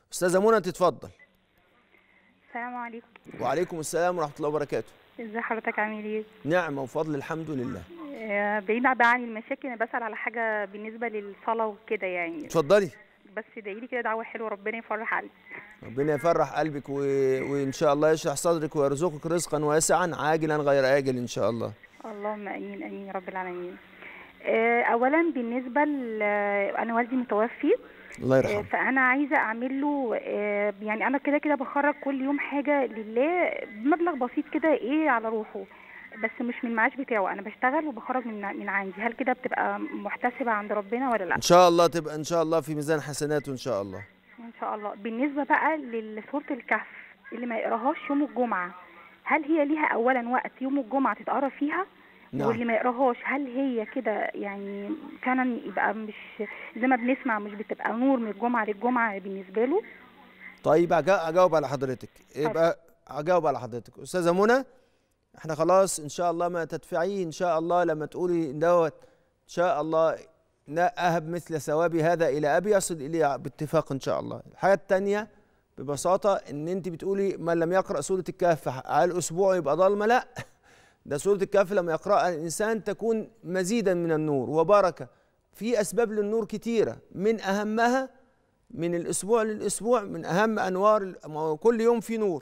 استاذه منى تتفضل السلام عليكم وعليكم السلام ورحمه الله وبركاته ازي حضرتك عامل ايه نعمه وفضل الحمد لله آه، بعيد بقى عن المشاكل انا بسال على حاجه بالنسبه للصلاه وكده يعني اتفضلي بس ادعي لي كده دعوه حلوه ربنا يفرح قلبي ربنا يفرح قلبك و... وان شاء الله يشرح صدرك ويرزقك رزقا واسعا عاجلا غير اجل ان شاء الله اللهم امين امين يا رب العالمين آه، اولا بالنسبه ل انا والدي متوفي الله آه، يرحمه فانا عايزه اعمل له آه، يعني انا كده كده بخرج كل يوم حاجه لله بمبلغ بسيط كده ايه على روحه بس مش من المعاش بتاعه انا بشتغل وبخرج من من عندي هل كده بتبقى محتسبه عند ربنا ولا لا ان شاء الله تبقى ان شاء الله في ميزان حسناته ان شاء الله ان شاء الله بالنسبه بقى لسوره الكهف اللي ما يقراهاش يوم الجمعه هل هي ليها اولا وقت يوم الجمعه تتقرا فيها نعم. واللي ما يقراهاش هل هي كده يعني فعلا يبقى مش زي ما بنسمع مش بتبقى نور من الجمعه للجمعه بالنسبه له طيب أجا- اجاوب على حضرتك يبقى اجاوب على حضرتك استاذه منى احنا خلاص ان شاء الله ما تدفعيه ان شاء الله لما تقولي دوت ان شاء الله لا اهب مثل ثوابي هذا الى ابي يصل الي باتفاق ان شاء الله الحاجه الثانيه ببساطه ان انت بتقولي من لم يقرا سوره الكهف على الاسبوع يبقى ضلمه لا ده سوره الكهف لما يقراها الانسان تكون مزيدا من النور وبركه في اسباب للنور كتيره من اهمها من الاسبوع للاسبوع من اهم انوار ما هو كل يوم في نور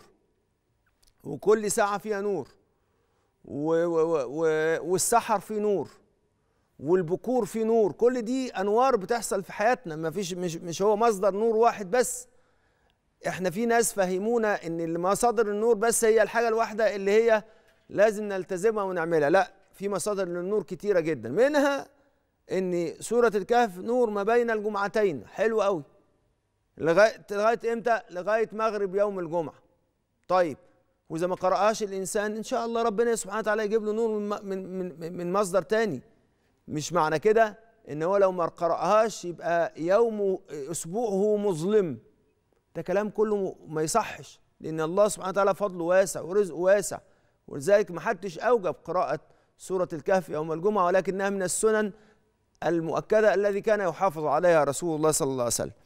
وكل ساعه فيها نور و و و والسحر فيه نور والبكور فيه نور كل دي انوار بتحصل في حياتنا ما فيش مش مش هو مصدر نور واحد بس احنا في ناس فهمونا ان اللي مصادر النور بس هي الحاجه الواحده اللي هي لازم نلتزمها ونعملها لا في مصادر للنور كتيره جدا منها ان سوره الكهف نور ما بين الجمعتين حلو قوي لغايه لغايه امتى لغايه مغرب يوم الجمعه طيب واذا ما قراهاش الانسان ان شاء الله ربنا سبحانه وتعالى يجيب له نور من من من, من مصدر تاني مش معنى كده ان هو لو ما قراهاش يبقى يوم اسبوعه مظلم ده كلام كله ما يصحش لان الله سبحانه وتعالى فضله واسع ورزقه واسع ولذلك ما حدش اوجب قراءه سوره الكهف يوم الجمعه ولكنها من السنن المؤكده الذي كان يحافظ عليها رسول الله صلى الله عليه وسلم